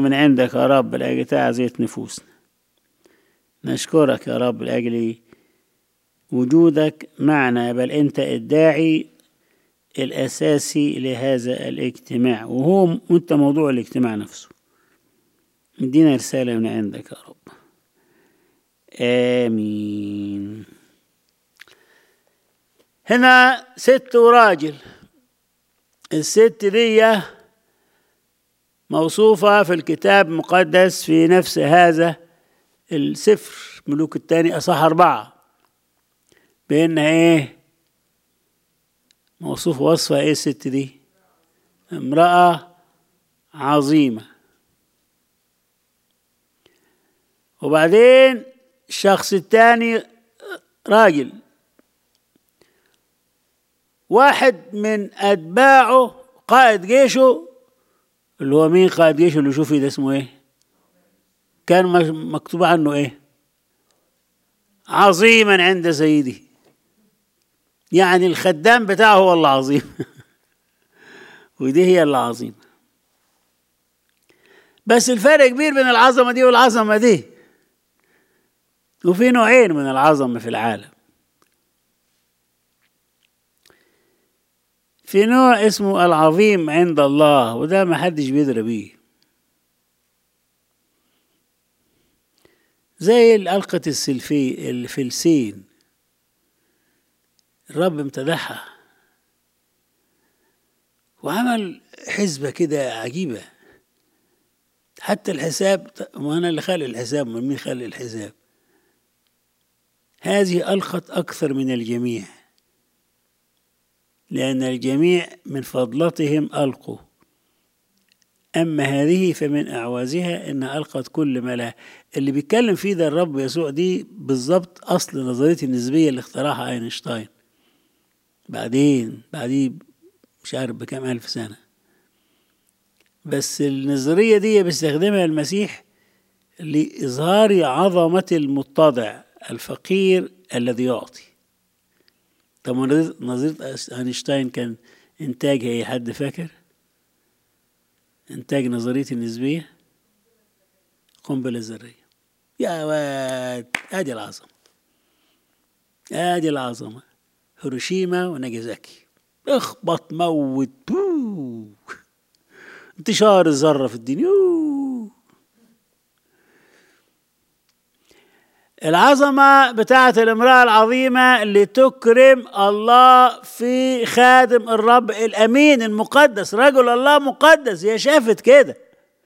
من عندك يا رب لأجل تعزية نفوسنا نشكرك يا رب لأجل وجودك معنا بل أنت الداعي الأساسي لهذا الاجتماع وهو أنت موضوع الاجتماع نفسه ادينا رسالة من عندك يا رب آمين هنا ست وراجل الست دي موصوفة في الكتاب المقدس في نفس هذا السفر ملوك الثاني أصح أربعة بأنها إيه موصوف وصفها إيه الست دي امرأة عظيمة وبعدين الشخص الثاني راجل واحد من أتباعه قائد جيشه اللي هو مين قائد جيشه اللي شوفي ده اسمه ايه كان مكتوب عنه ايه عظيما عند سيدي يعني الخدام بتاعه هو العظيم ودي هي العظيمة بس الفرق كبير بين العظمة دي والعظمة دي وفي نوعين من العظمة في العالم في نوع اسمه العظيم عند الله وده ما حدش بيدري بيه زي الألقة السلفي الفلسين الرب امتدحها وعمل حسبة كده عجيبة حتى الحساب ما أنا اللي خلق الحساب من مين خلق الحساب هذه ألقت أكثر من الجميع لأن الجميع من فضلتهم ألقوا أما هذه فمن أعوازها إنها ألقت كل ما لها اللي بيتكلم فيه ده الرب يسوع دي بالظبط أصل نظرية النسبية اللي اخترعها أينشتاين بعدين بعدين مش عارف بكام ألف سنة بس النظرية دي بيستخدمها المسيح لإظهار عظمة المتضع الفقير الذي يعطي طب نظرية أينشتاين كان إنتاجها إيه حد فاكر؟ إنتاج نظرية النسبية قنبلة ذرية يا واد أدي العظمة أدي العظمة هيروشيما وناجازاكي اخبط موت بو. انتشار الذرة في الدنيا العظمة بتاعت الامرأة العظيمة اللي تكرم الله في خادم الرب الأمين المقدس رجل الله مقدس هي شافت كده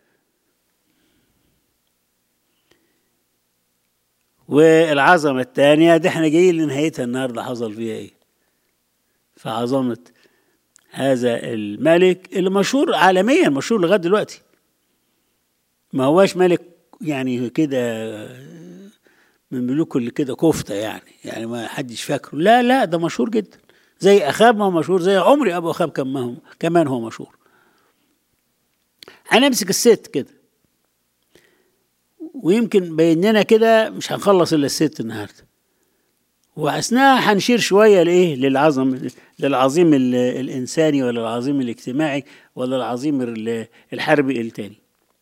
والعظمة الثانية دي احنا جايين لنهايتها النهارده حصل فيها ايه فعظمة هذا الملك اللي مشهور عالميا مشهور لغاية دلوقتي ما هواش ملك يعني كده من ملوك اللي كده كفته يعني يعني ما حدش فاكره لا لا ده مشهور جدا زي اخاب ما هو مشهور زي عمري ابو اخاب كمان هو كمان هو مشهور هنمسك الست كده ويمكن بيننا كده مش هنخلص الا الست النهارده واثناء هنشير شويه لايه للعظم للعظيم الانساني ولا العظيم الاجتماعي ولا العظيم الحربي التاني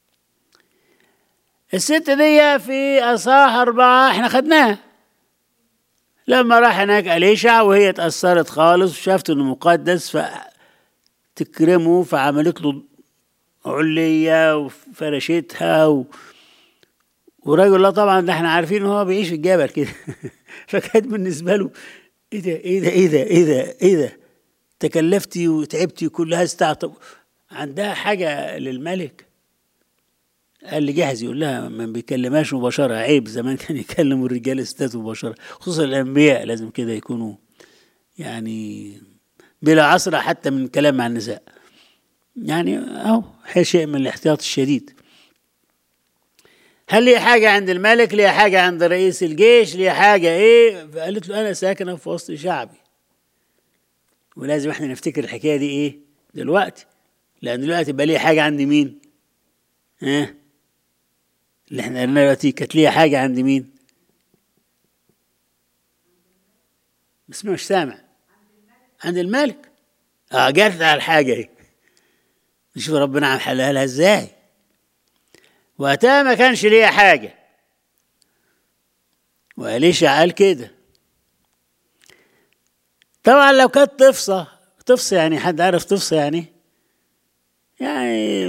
الست دي في اصحاح اربعه احنا خدناها لما راح هناك اليشع وهي اتاثرت خالص وشافت انه مقدس فتكرمه فعملت له عليه وفرشتها و... ورجل الله طبعا ده احنا عارفين ان هو بيعيش في الجبل كده فكانت بالنسبه له ايه ده ايه ده ايه ده ايه ده ايه ده تكلفتي وتعبتي كل هذا استعطب عندها حاجه للملك قال لي جاهز يقول لها ما بيكلمهاش مباشرة عيب زمان كان يكلموا الرجال ستات مباشرة خصوصا الأنبياء لازم كده يكونوا يعني بلا عصر حتى من كلام مع النساء يعني أهو شيء من الاحتياط الشديد هل لي حاجة عند الملك لي حاجة عند رئيس الجيش لي حاجة إيه فقالت له أنا ساكنة في وسط شعبي ولازم احنا نفتكر الحكاية دي إيه دلوقتي لأن دلوقتي يبقى لي حاجة عند مين ها اه؟ اللي احنا قلنا دلوقتي كانت ليها حاجة عند مين؟ بس مش سامع عند الملك اه جت على الحاجة اهي نشوف ربنا عم حلها لها ازاي وقتها ما كانش ليها حاجة وإليشع قال كده طبعا لو كانت تفصى تفصى يعني حد عارف تفصى يعني يعني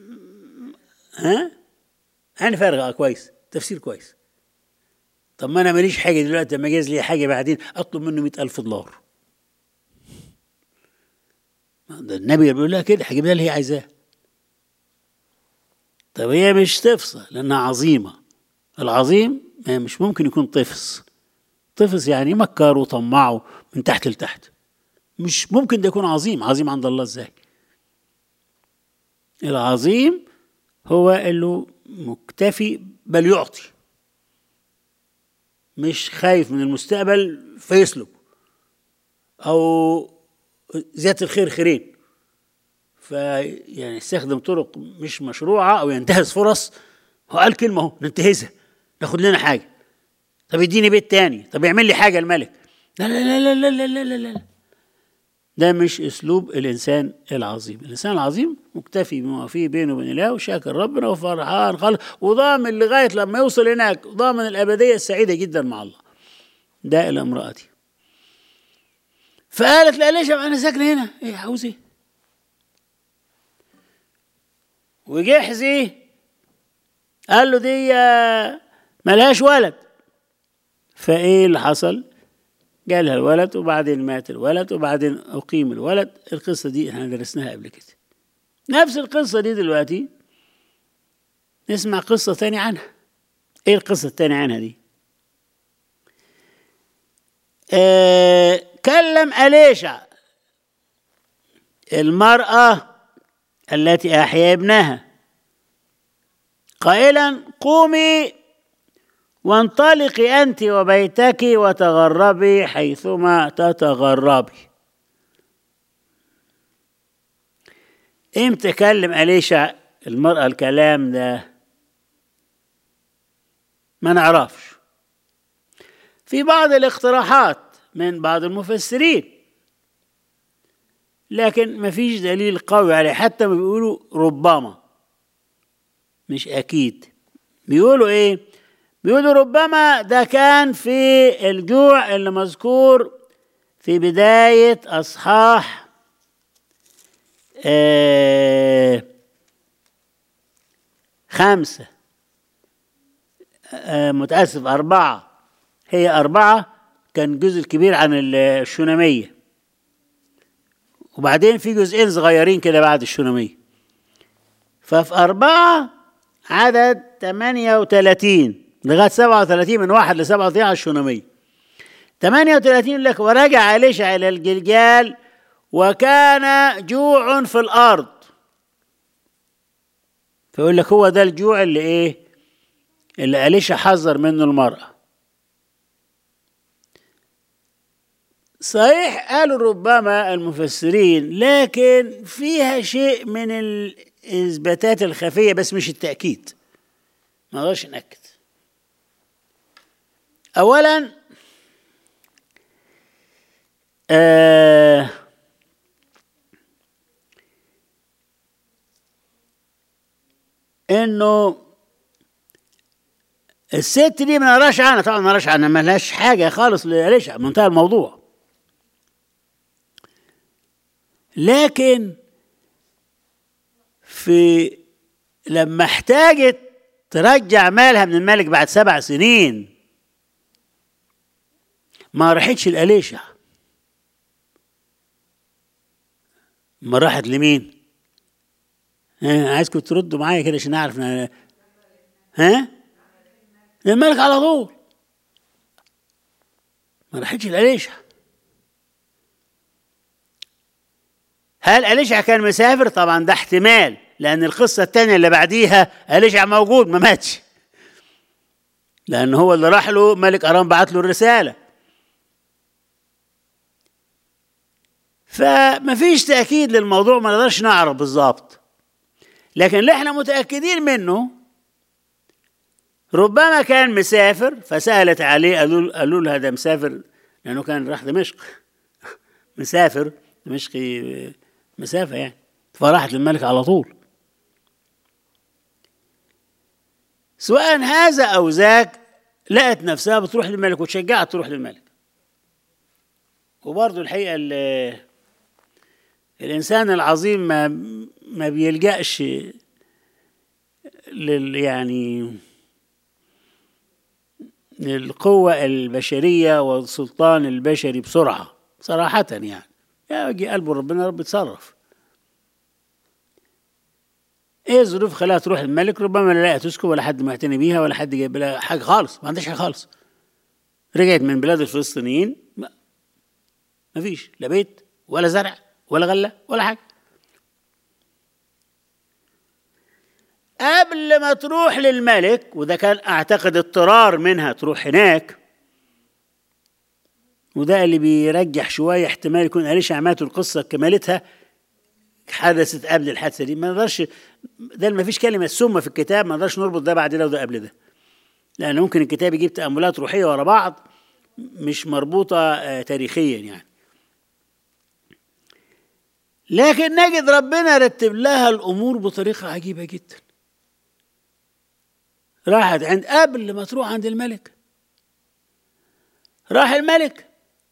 ها يعني فارغة كويس تفسير كويس طب ما انا ماليش حاجه دلوقتي لما جاز لي حاجه بعدين اطلب منه مئة ألف دولار ده النبي بيقول لها كده هجيب لها اللي هي عايزاه طب هي مش تفصى لانها عظيمه العظيم مش ممكن يكون طفس طفس يعني مكر وطمعه من تحت لتحت مش ممكن ده يكون عظيم عظيم عند الله ازاي العظيم هو اللي مكتفي بل يعطي مش خايف من المستقبل فيسلب او زيادة الخير خيرين فيعني يستخدم طرق مش مشروعة أو ينتهز فرص هو قال كلمة اهو ننتهزها ناخد لنا حاجة طب يديني بيت تاني طب يعمل لي حاجة الملك لا لا لا لا لا لا لا لا, لا. ده مش اسلوب الانسان العظيم الانسان العظيم مكتفي بما فيه بينه وبين الله وشاكر ربنا وفرحان خالص وضامن لغايه لما يوصل هناك ضامن الابديه السعيده جدا مع الله ده الامراه دي فقالت لا ليش انا ساكنه هنا ايه عاوز ايه وجحزي قال له دي ملهاش ولد فايه اللي حصل جالها الولد وبعدين مات الولد وبعدين أقيم الولد القصة دي احنا درسناها قبل كده نفس القصة دي دلوقتي نسمع قصة تاني عنها ايه القصة التانية عنها دي آه كلم أليشع المرأة التي أحيا ابنها قائلا قومي وانطلقي أنت وبيتك وتغربي حيثما تتغربي امتى كلم أليشع المرأة الكلام ده ما نعرفش في بعض الاقتراحات من بعض المفسرين لكن ما فيش دليل قوي عليه حتى ما بيقولوا ربما مش أكيد بيقولوا إيه بيقولوا ربما ده كان في الجوع اللي مذكور في بداية أصحاح آه خمسة آه متأسف أربعة هي أربعة كان جزء كبير عن الشونامية وبعدين في جزئين صغيرين كده بعد الشونامية ففي أربعة عدد 38 لغايه 37 من واحد ل 37 على الشونامية 38 يقول لك ورجع أليشع إلى الجلجال وكان جوع في الأرض فيقول لك هو ده الجوع اللي إيه اللي أليشع حذر منه المرأة صحيح قالوا ربما المفسرين لكن فيها شيء من الإثباتات الخفية بس مش التأكيد ما نقدرش نأكد اولا آه انه الست دي ما نقراش عنها طبعا ما نقراش عنها ما لهاش حاجه خالص ليش منتهى الموضوع لكن في لما احتاجت ترجع مالها من الملك بعد سبع سنين ما راحتش لأليشع ما راحت لمين ها عايزكم تردوا معايا كده عشان اعرف ها للملك على طول ما راحتش لأليشع هل أليشع كان مسافر طبعا ده احتمال لأن القصة الثانية اللي بعديها أليشع موجود ما ماتش لأن هو اللي راح له ملك أرام بعت له الرسالة فما فيش تأكيد للموضوع ما نقدرش نعرف بالظبط لكن اللي احنا متأكدين منه ربما كان مسافر فسألت عليه قالوا قالوا لها ده مسافر لأنه كان راح دمشق مسافر دمشقي مسافة يعني فراحت للملك على طول سواء هذا أو ذاك لقت نفسها بتروح للملك وتشجعها تروح للملك وبرضه الحقيقة الإنسان العظيم ما ما بيلجأش لل يعني للقوة البشرية والسلطان البشري بسرعة صراحة يعني يجي قلب ربنا رب يتصرف ايه الظروف خلاها تروح الملك ربما لا تسكن ولا حد معتني بيها ولا حد جايب لها حاجه خالص ما عندهاش حاجه خالص رجعت من بلاد الفلسطينيين ما فيش لا بيت ولا زرع ولا غله ولا حاجه قبل ما تروح للملك وده كان اعتقد اضطرار منها تروح هناك وده اللي بيرجح شويه احتمال يكون أليش عماته القصه كمالتها حدثت قبل الحادثه دي ما نقدرش ده ما فيش كلمه ثم في الكتاب ما نقدرش نربط ده بعد ده وده قبل ده لان ممكن الكتاب يجيب تاملات روحيه ورا بعض مش مربوطه تاريخيا يعني لكن نجد ربنا رتب لها الامور بطريقه عجيبه جدا راحت عند قبل ما تروح عند الملك راح الملك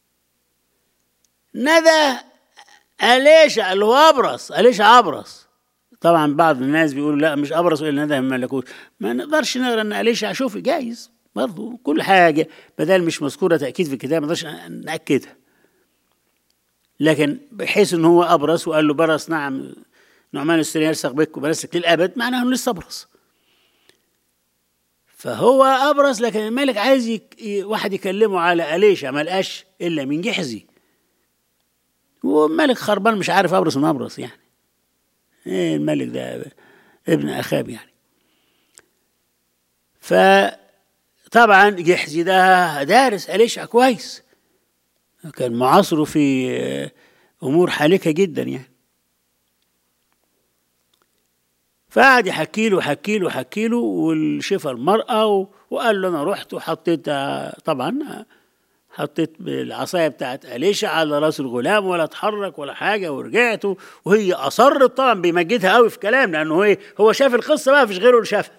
ندى أليشع اللي هو أبرص أليشع أبرص طبعا بعض الناس بيقولوا لا مش أبرص إلا ندى من ملكوت ما نقدرش نقرا إن أليشع شوفي جايز برضه كل حاجة بدل مش مذكورة تأكيد في الكتاب ما نقدرش نأكدها لكن بحيث إن هو أبرص وقال له برص نعم نعمان السري يلصق بك وبرسك للأبد معناه إنه لسه أبرص فهو أبرص لكن الملك عايز يك... واحد يكلمه على أليشع ما لقاش إلا من جحزي وملك خربان مش عارف ابرص من ابرص يعني ايه الملك ده ابن اخاب يعني فطبعا جحزي ده دارس أليشع كويس كان معاصره في امور حالكه جدا يعني فقعد يحكي له حكي له حكي له والشفى المرأة وقال له أنا رحت وحطيت طبعا حطيت بالعصايه بتاعت أليشع على راس الغلام ولا اتحرك ولا حاجه ورجعت وهي اصرت طبعا بيمجدها قوي في كلام لانه هو هو شاف القصه بقى مفيش غيره اللي شافها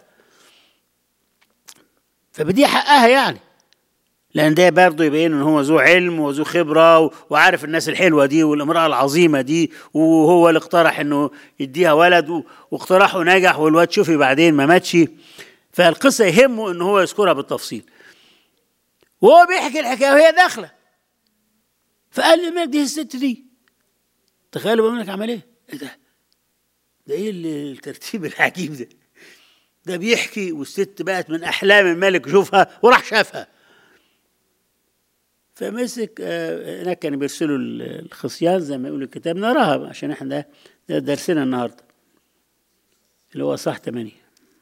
فبدي حقها يعني لان ده برضه يبين ان هو ذو علم وذو خبره وعارف الناس الحلوه دي والامراه العظيمه دي وهو اللي اقترح انه يديها ولد واقتراحه نجح والواد شوفي بعدين ما ماتش فالقصه يهمه ان هو يذكرها بالتفصيل وهو بيحكي الحكايه وهي داخله فقال لي الملك دي الست دي تخيلوا الملك عمل ايه؟ ايه ده؟ ده ايه الترتيب العجيب ده؟ ده بيحكي والست بقت من احلام الملك يشوفها وراح شافها فمسك هناك كانوا بيرسلوا الخصيان زي ما يقول الكتاب نراها عشان احنا ده درسنا النهارده اللي هو صح 8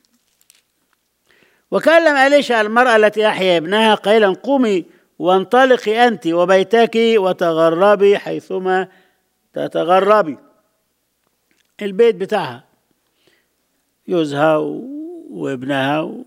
وكلم أليشع المرأة التي أحيا ابنها قائلا قومي وانطلقي أنت وبيتك وتغربي حيثما تتغربي البيت بتاعها جوزها وابنها و...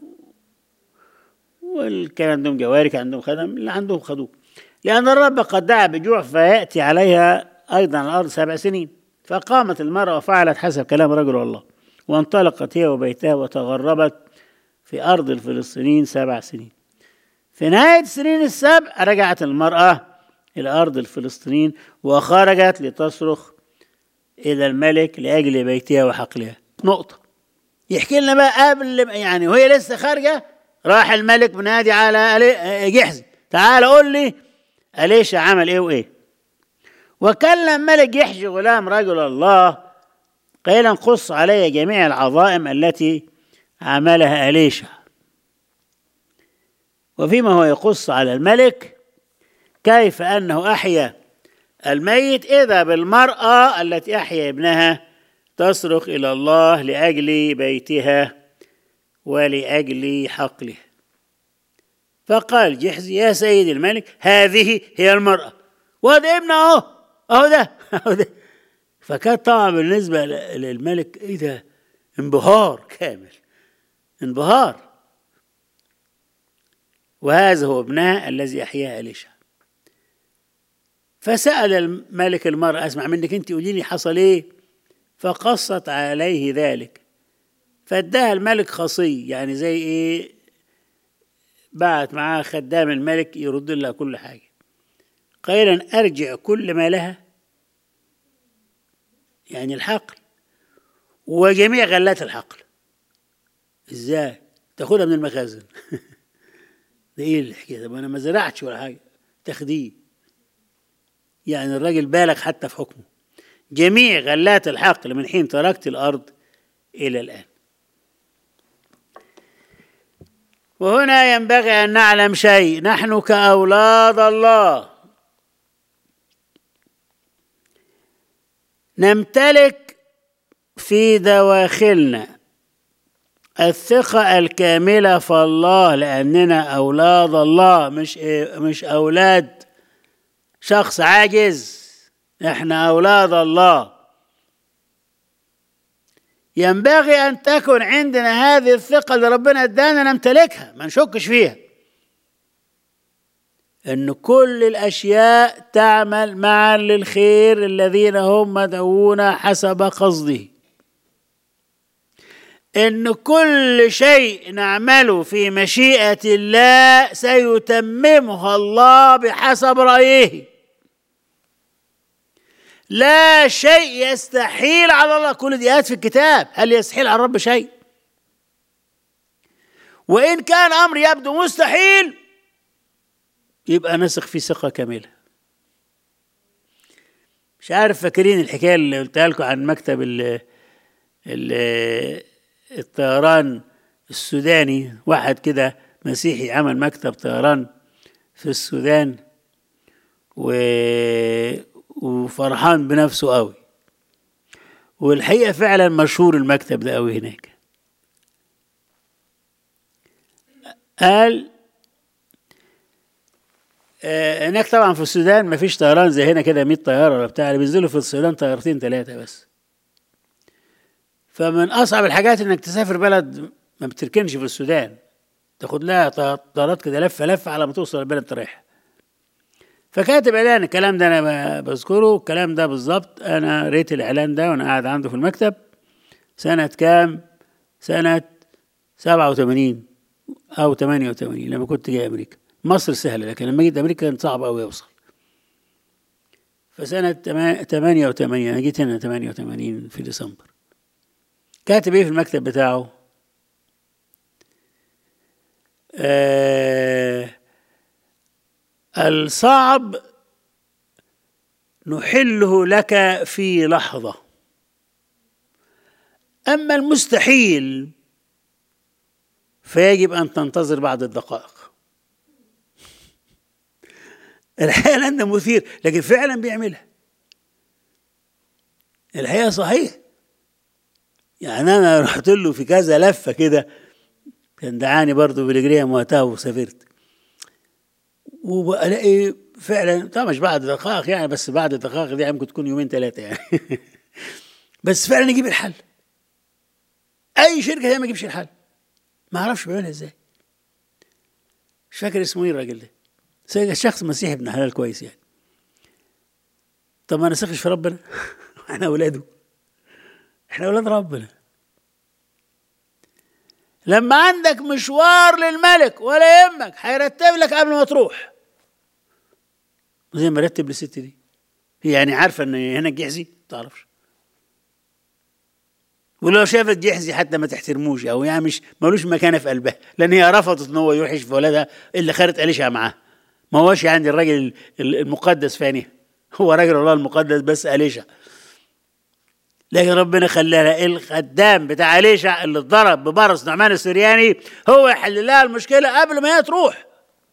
وكان عندهم جواري كان عندهم خدم اللي عندهم خدوه لأن الرب قد دعا بجوع فيأتي عليها أيضا الأرض سبع سنين فقامت المرأة وفعلت حسب كلام رجل الله وانطلقت هي وبيتها وتغربت في أرض الفلسطينيين سبع سنين في نهاية سنين السبع رجعت المرأة إلى أرض الفلسطينيين وخرجت لتصرخ إلى الملك لأجل بيتها وحقلها نقطة يحكي لنا بقى قبل يعني وهي لسه خارجة راح الملك منادي على جحزي تعال قول لي أليش عمل إيه وإيه وكلم ملك جحزي غلام رجل الله قيلا قص علي جميع العظائم التي عملها أليشع وفيما هو يقص على الملك كيف أنه أحيا الميت إذا بالمرأة التي أحيا ابنها تصرخ إلى الله لأجل بيتها ولأجل حقله فقال جحزي يا سيد الملك هذه هي المرأة وهذا ابنه أهو أهو ده أهو ده فكان طبعا بالنسبة للملك إيه ده انبهار كامل انبهار وهذا هو ابنها الذي أحياه أليشع فسأل الملك المرأة أسمع منك أنت قولي لي حصل إيه فقصت عليه ذلك فاداها الملك خصي يعني زي ايه بعت معاه خدام الملك يرد لها كل حاجة قائلا أرجع كل ما لها يعني الحقل وجميع غلات الحقل ازاي تاخدها من المخازن ده ايه الحكايه ده انا ما زرعتش ولا حاجه تخديه يعني الراجل بالغ حتى في حكمه جميع غلات الحقل من حين تركت الارض الى الان وهنا ينبغي ان نعلم شيء نحن كاولاد الله نمتلك في دواخلنا الثقة الكاملة في الله لأننا أولاد الله مش مش أولاد شخص عاجز احنا أولاد الله ينبغي أن تكن عندنا هذه الثقة اللي ربنا ادانا نمتلكها ما نشكش فيها أن كل الأشياء تعمل معا للخير الذين هم مدعوون حسب قصده ان كل شيء نعمله في مشيئه الله سيتممها الله بحسب رايه لا شيء يستحيل على الله كل دي آيات في الكتاب هل يستحيل على الرب شيء وإن كان أمر يبدو مستحيل يبقى نثق فيه ثقة كاملة مش عارف فاكرين الحكاية اللي قلتها لكم عن مكتب ال ال الطيران السوداني واحد كده مسيحي عمل مكتب طيران في السودان و... وفرحان بنفسه قوي والحقيقة فعلا مشهور المكتب ده قوي هناك قال آه هناك طبعا في السودان ما فيش طيران زي هنا كده 100 طياره ولا بتاع اللي بينزلوا في السودان طيارتين ثلاثه بس فمن اصعب الحاجات انك تسافر بلد ما بتركنش في السودان تاخد لها طيارات كده لفه لفه على ما توصل البلد انت رايح فكاتب اعلان الكلام ده انا بذكره الكلام ده بالظبط انا قريت الاعلان ده وانا قاعد عنده في المكتب سنه كام سنه 87 او 88 لما كنت جاي امريكا مصر سهله لكن لما جيت امريكا كان صعب قوي اوصل فسنه 88 انا جيت هنا 88 في ديسمبر كاتب ايه في المكتب بتاعه آه الصعب نحله لك في لحظة أما المستحيل فيجب أن تنتظر بعض الدقائق الحقيقة ده مثير لكن فعلا بيعملها الحقيقة صحيح يعني أنا رحت له في كذا لفة كده كان دعاني برضه بالجريم وقتها وسافرت وبلاقي فعلا طبعا مش بعد دقائق يعني بس بعد الدقائق دي ممكن تكون يومين ثلاثة يعني بس فعلا يجيب الحل أي شركة هي ما تجيبش الحل ما أعرفش بيعملها إزاي مش فاكر اسمه إيه الراجل ده شخص مسيحي ابن حلال كويس يعني طب ما نثقش في ربنا احنا أولاده احنا أولاد ربنا لما عندك مشوار للملك ولا يهمك هيرتب لك قبل ما تروح زي ما رتب للست دي هي يعني عارفه ان هنا جحزي تعرفش ولو شافت جحزي حتى ما تحترموش او يعني مش ملوش مكانه في قلبها لان هي رفضت ان هو يروح يشوف ولدها اللي خدت اليشع معاه ما هوش يعني الراجل المقدس فاني هو راجل الله المقدس بس اليشع لكن ربنا خلاها الخدام بتاع اليشع اللي اتضرب ببرص نعمان السرياني هو يحل لها المشكله قبل ما هي تروح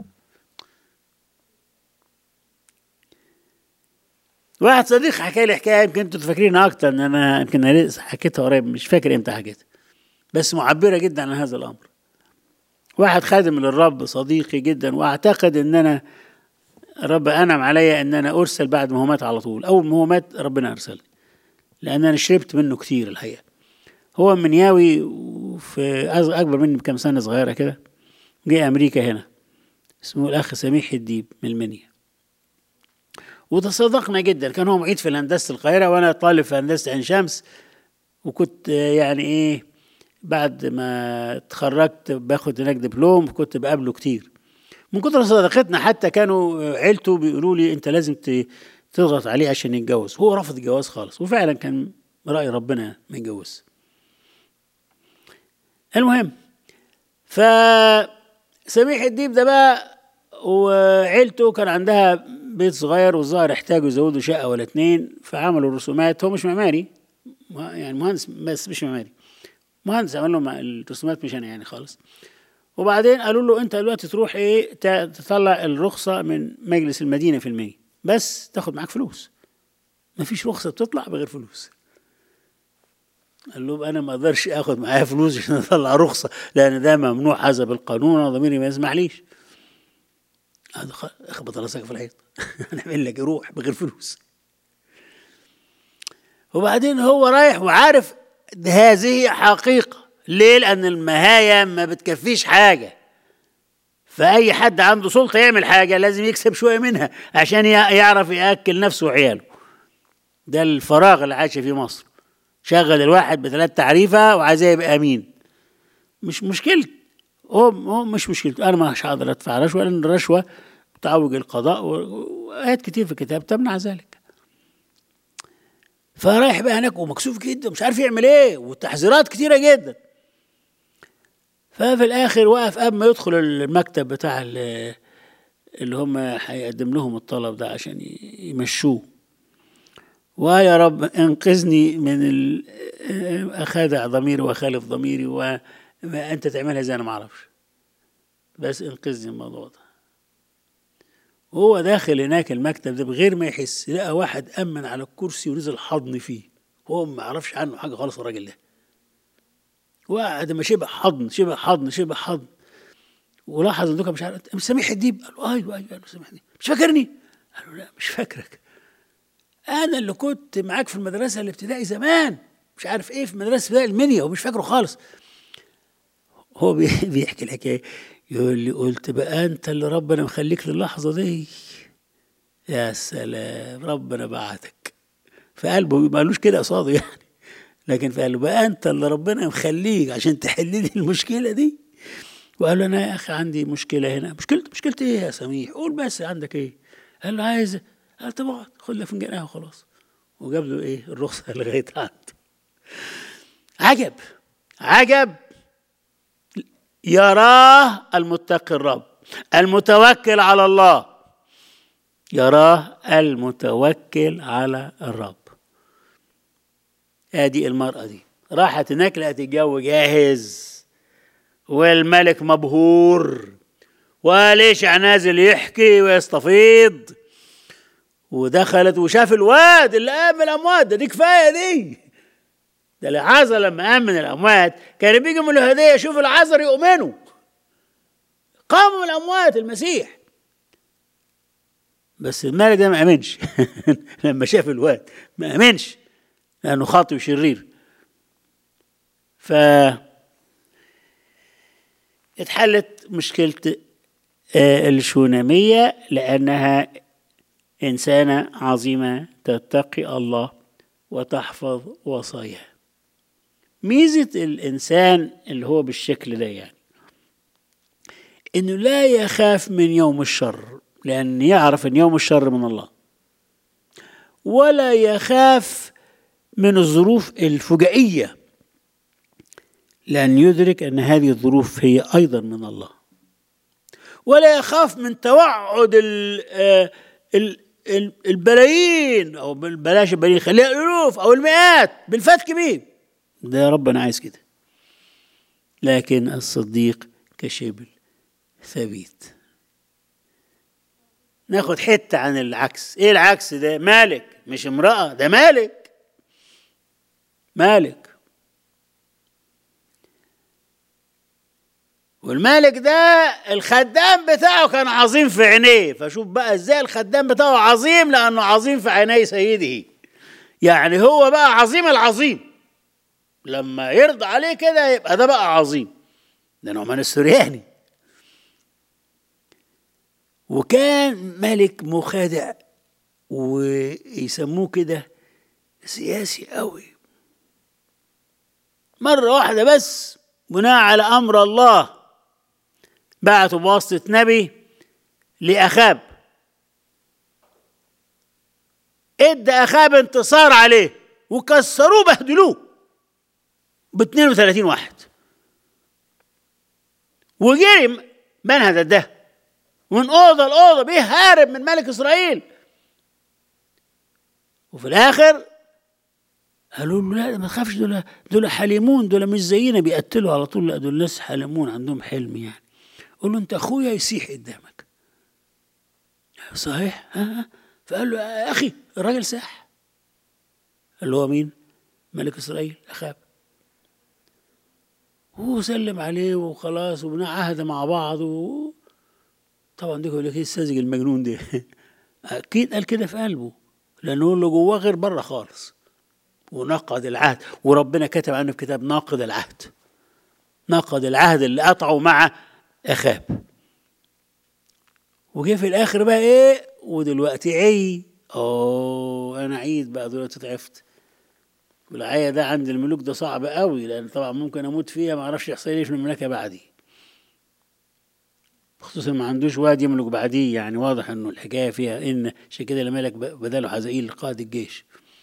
واحد صديق حكى لي حكايه يمكن انتوا فاكرينها اكتر ان انا يمكن حكيتها قريب مش فاكر امتى حكيتها بس معبره جدا عن هذا الامر واحد خادم للرب صديقي جدا واعتقد ان انا الرب انعم عليا ان انا ارسل بعد ما هو مات على طول اول ما هو مات ربنا ارسلني لان انا شربت منه كتير الحقيقه هو منياوي في اكبر مني بكام سنه صغيره كده جه امريكا هنا اسمه الاخ سميح الديب من المنيا وتصادقنا جدا كان هو معيد في هندسه القاهره وانا طالب في هندسه عين شمس وكنت يعني ايه بعد ما اتخرجت باخد هناك دبلوم كنت بقابله كتير من كتر صداقتنا حتى كانوا عيلته بيقولوا لي انت لازم ت- تضغط عليه عشان يتجوز هو رفض الجواز خالص وفعلا كان رأي ربنا ما يتجوز المهم ف سميح الديب ده بقى وعيلته كان عندها بيت صغير والظاهر احتاجوا يزودوا شقه ولا اتنين فعملوا رسومات هو مش معماري مه- يعني مهندس بس مش معماري مهندس عمل لهم الرسومات مش انا يعني خالص وبعدين قالوا له انت دلوقتي تروح ايه ت- تطلع الرخصه من مجلس المدينه في المية بس تاخد معاك فلوس مفيش رخصه بتطلع بغير فلوس قال لهم انا ما اقدرش اخد معايا فلوس عشان اطلع رخصه لان ده ممنوع حسب القانون انا ضميري ما يسمحليش هذا خ- اخبط راسك في الحيط هنعمل لك روح بغير فلوس وبعدين هو رايح وعارف هذه حقيقة ليه؟ لأن المهاية ما بتكفيش حاجة فأي حد عنده سلطة يعمل حاجة لازم يكسب شوية منها عشان ي- يعرف يأكل نفسه وعياله ده الفراغ اللي عايش في مصر شغل الواحد بثلاث تعريفة وعايزاه يبقى أمين مش مشكلتي هو هو مش مشكلته انا مش هقدر ادفع رشوه لان الرشوه تعوج القضاء و- وايات كتير في الكتاب تمنع ذلك فرايح بقى هناك ومكسوف جدا مش عارف يعمل ايه والتحذيرات كتيره جدا ففي الاخر وقف قبل ما يدخل المكتب بتاع ال- اللي هم هيقدم لهم الطلب ده عشان ي- يمشوه ويا رب انقذني من ال- اخادع ضميري واخالف ضميري وانت تعملها زي انا ما اعرفش بس انقذني من الموضوع ده وهو داخل هناك المكتب ده بغير ما يحس لقى واحد امن على الكرسي ونزل حضن فيه هو ما يعرفش عنه حاجه خالص الراجل ده وقعد ما شبه حضن شبه حضن شبه حضن ولاحظ ان دوكا مش عارف انت مش سامح الديب قال له ايوه ايوه انا سامح الديب مش فاكرني قال له لا مش فاكرك انا اللي كنت معاك في المدرسه الابتدائي زمان مش عارف ايه في مدرسه ابتدائي المنيا ومش فاكره خالص هو بي- بيحكي الحكايه يقول لي قلت بقى انت اللي ربنا مخليك للحظه دي يا سلام ربنا بعتك في قلبه ما قالوش كده قصاده يعني لكن في قلبه بقى انت اللي ربنا مخليك عشان تحل لي المشكله دي وقال له انا يا اخي عندي مشكله هنا مشكلتي مشكلتي ايه يا سميح قول بس عندك ايه قال له عايز قال طب اقعد خد لك فنجان قهوه خلاص وجاب له ايه الرخصه لغايه عنده عجب عجب يراه المتقي الرب المتوكل على الله يراه المتوكل على الرب ادي المرأة دي راحت هناك لقت الجو جاهز والملك مبهور وليش نازل يحكي ويستفيض ودخلت وشاف الواد اللي قام من الاموات ده دي كفايه دي ده العازر لما قام من الاموات كان بيجي من الهديه يشوف العازر يؤمنوا قام من الاموات المسيح بس الملك ده ما امنش لما شاف الواد ما امنش لانه خاطئ وشرير ف اتحلت مشكلة آه، الشونامية لأنها إنسانة عظيمة تتقي الله وتحفظ وصاياه ميزة الإنسان اللي هو بالشكل ده يعني إنه لا يخاف من يوم الشر لأن يعرف أن يوم الشر من الله ولا يخاف من الظروف الفجائية لأن يدرك أن هذه الظروف هي أيضا من الله ولا يخاف من توعد ال آه، ال ال- البلايين أو بلاش البلايين خليها الألوف أو المئات بالفتك بيه ده ربنا عايز كده لكن الصديق كشبل ثبيت ناخد حتة عن العكس ايه العكس ده مالك مش امرأة ده مالك مالك والمالك ده الخدام بتاعه كان عظيم في عينيه فشوف بقى ازاي الخدام بتاعه عظيم لانه عظيم في عيني سيده يعني هو بقى عظيم العظيم لما يرضى عليه كده يبقى ده بقى عظيم ده نعمان السرياني وكان ملك مخادع ويسموه كده سياسي قوي مرة واحدة بس بناء على أمر الله بعتوا بواسطة نبي لأخاب ادى أخاب انتصار عليه وكسروه بهدلوه ب 32 واحد وجري منهد ده من أوضة لأوضة بيهارب من ملك إسرائيل وفي الآخر قالوا له لا ما تخافش دول دول حليمون دول مش زينا بيقتلوا على طول لا دول ناس حليمون عندهم حلم يعني قول له انت اخويا يسيح قدامك صحيح ها فقال له يا اخي الراجل ساح قال له هو مين ملك اسرائيل اخاب هو سلم عليه وخلاص وبنعهد مع بعض و... طبعا ده يقول لك ايه الساذج المجنون ده اكيد قال كده في قلبه لانه اللي جواه غير بره خالص ونقض العهد وربنا كتب عنه في كتاب ناقض العهد نقض العهد اللي قطعه مع اخاب وجه في الاخر بقى ايه ودلوقتي عي اوه انا عيد بقى دلوقتي ضعفت والعيا ده عند الملوك ده صعب قوي لان طبعا ممكن اموت فيها ما اعرفش يحصل لي في المملكه بعدي خصوصا ما عندوش واد يملك بعديه يعني واضح انه الحكايه فيها ان عشان كده الملك بداله حزائيل قائد الجيش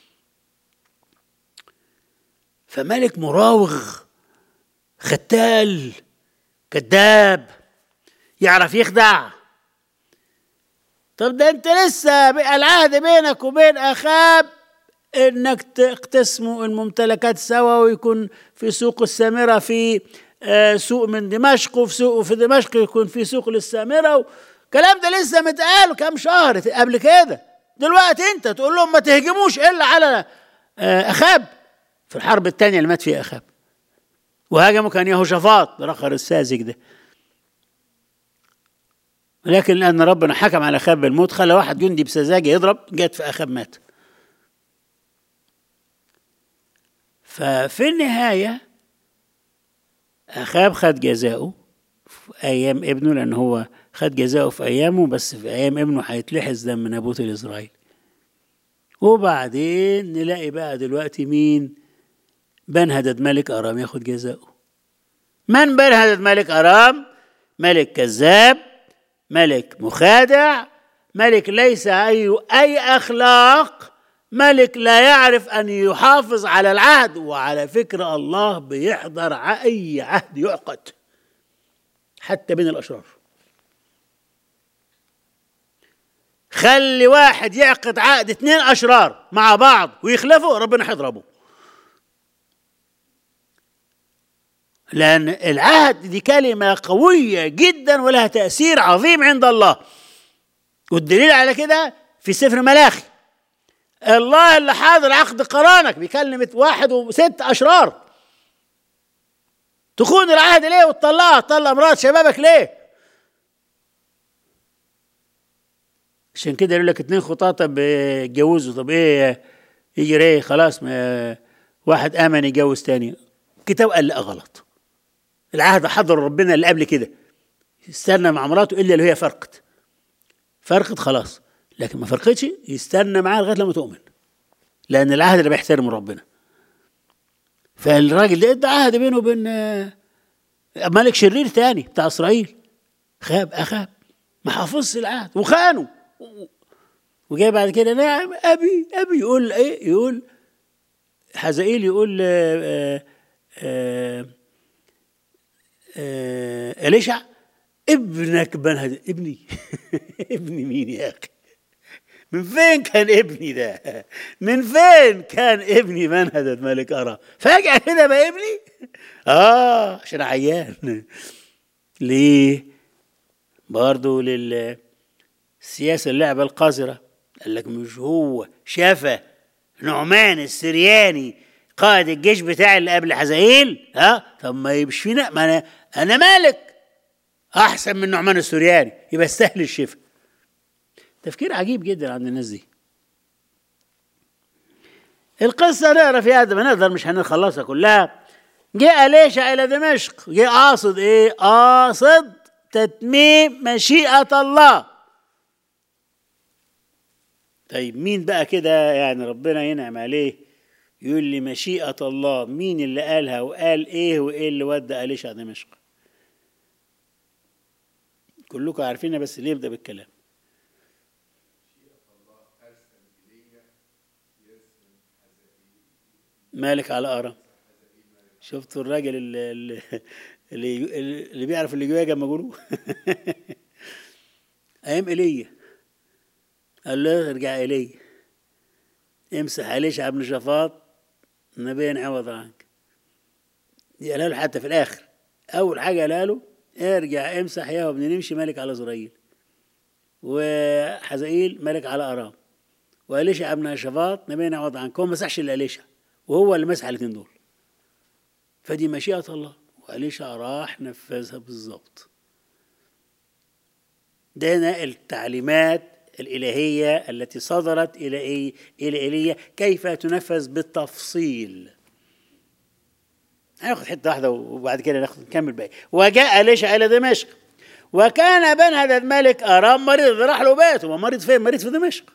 فملك مراوغ ختال كذاب يعرف يخدع طب ده انت لسه العهد بينك وبين اخاب انك تقتسموا الممتلكات سوا ويكون في سوق السامره في سوق من دمشق وفي سوق في دمشق يكون في سوق للسامره الكلام ده لسه متقال كام شهر قبل كده دلوقتي انت تقول لهم ما تهجموش الا على اخاب في الحرب الثانيه اللي مات فيها اخاب وهاجموا كان يهوشافاط رخر الساذج ده لكن لان ربنا حكم على اخاب بالموت خلى واحد جندي بسذاجه يضرب جت في اخاب مات ففي النهايه اخاب خد جزاؤه في ايام ابنه لان هو خد جزاؤه في ايامه بس في ايام ابنه هيتلحس دم نابوت الاسرائيلي وبعدين نلاقي بقى دلوقتي مين بنهدد ملك ارام ياخد جزاؤه من بنهدد ملك ارام ملك كذاب ملك مخادع ملك ليس اي اي اخلاق ملك لا يعرف ان يحافظ على العهد وعلى فكره الله بيحضر اي عهد يعقد حتى بين الاشرار خلي واحد يعقد عقد اتنين اشرار مع بعض ويخلفوا ربنا هيضربه لان العهد دي كلمه قويه جدا ولها تاثير عظيم عند الله والدليل على كده في سفر ملاخي الله اللي حاضر عقد قرانك بيكلم واحد وست اشرار تخون العهد ليه وتطلقها تطلق مرات شبابك ليه عشان كده يقول لك اتنين خطاطة بيتجوزوا طب ايه يجي ايه خلاص ما واحد امن يجوز تاني الكتاب قال لا غلط العهد حضر ربنا اللي قبل كده استنى مع مراته الا اللي هي فرقت فرقت خلاص لكن ما فرقتش يستنى معاه لغايه لما تؤمن لان العهد اللي بيحترم ربنا فالراجل ده ادى عهد بينه وبين ملك شرير تاني بتاع اسرائيل خاب اخاب ما حافظش العهد وخانه وجاي بعد كده نعم ابي ابي يقول ايه يقول حزائيل يقول آآ آآ آآ اليشع ابنك بنهد ابني ابني مين يا اخي من فين كان ابني ده من فين كان ابني منهدد ملك أرى فجأة كده بقى ابني اه عشان عيان ليه برضه للسياسة اللعبة القذرة قال لك مش هو شافى نعمان السرياني قائد الجيش بتاعي اللي قبل حزائيل ها طب ما يبش فينا ما انا انا مالك احسن من نعمان السرياني يبقى استاهل الشفاء تفكير عجيب جدا عند الناس دي القصة نقرا فيها قد ما نقدر مش هنخلصها كلها جاء ليشع إلى دمشق جاء قاصد إيه؟ قاصد تتميم مشيئة الله طيب مين بقى كده يعني ربنا ينعم عليه يقول لي مشيئة الله مين اللي قالها وقال ايه وايه اللي ودى أليشع دمشق كلكم عارفينها بس ليه يبدأ بالكلام مالك على أرم شفتوا الراجل اللي اللي, اللي, اللي بيعرف اللي جوايا لما يقولوا أيام إيليا قال له ارجع إيليا امسح أليشع بن شفاط نبيا عوض عنك دي قالها له حتى في الآخر أول حاجة قالها له ارجع امسح يا ابن نمشي ملك على زرائيل وحزائيل ملك على أرام وأليشع ابن شفاط نبيا عوض عنك هو ما مسحش إلا أليشع وهو اللي مسح الاثنين دول فدي مشيئة الله وأليشع راح نفذها بالظبط ده التعليمات الإلهية التي صدرت إلى إيه؟ إلى إيليا كيف تنفذ بالتفصيل هناخد حتة واحدة وبعد كده ناخد نكمل باقي وجاء أليشع إلى دمشق وكان بن هذا الملك أرام مريض راح له بيته مريض فين؟ مريض في دمشق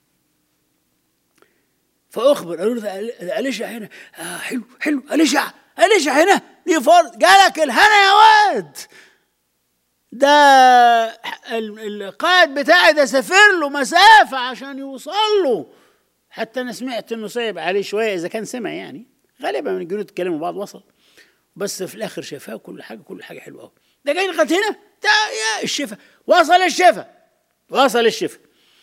فأخبر قالوا له أليشع هنا آه حلو حلو أليشع أليشع هنا دي فرض جالك الهنا يا واد ده القائد بتاعي ده سافر له مسافة عشان يوصل له حتى أنا سمعت إنه صعب عليه شوية إذا كان سمع يعني غالبا من الجنود اتكلموا بعض وصل بس في الآخر شفاه كل حاجة كل حاجة حلوة أوي ده جاي لغاية هنا ده يا الشفا وصل الشفا وصل الشفا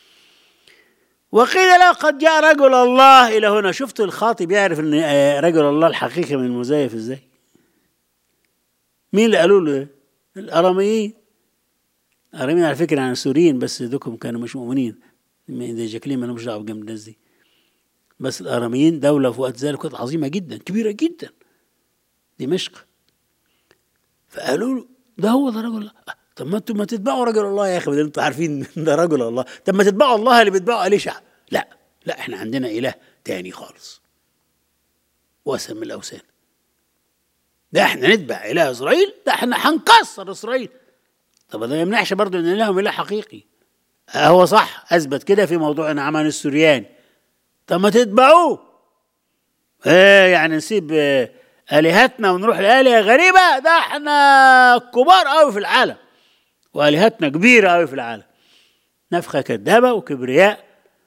وقيل له قد جاء رجل الله إلى هنا شفت الخاطب يعرف أن رجل الله الحقيقي من المزيف إزاي مين اللي قالوا له الأراميين الأراميين على فكرة عن السوريين بس دوكم كانوا مش مؤمنين ده جاكلين ما لهمش دعوة بجنب الناس دي بس الأراميين دولة في وقت ذلك كانت عظيمة جدا كبيرة جدا دمشق فقالوا له ده هو ده رجل الله طب ما انتم ما تتبعوا رجل الله يا اخي بدل انتوا عارفين ده رجل الله طب ما تتبعوا الله اللي بيتبعوا اليشع لا لا احنا عندنا اله تاني خالص وثن من الاوثان ده احنا نتبع اله اسرائيل ده احنا هنكسر اسرائيل طب ده ما يمنعش برضه ان لهم اله حقيقي اه هو صح اثبت كده في موضوع نعمان السورياني طب ما تتبعوه ايه يعني نسيب اه الهتنا ونروح لالهه غريبه ده احنا كبار قوي في العالم والهتنا كبيره قوي في العالم نفخه كذابه وكبرياء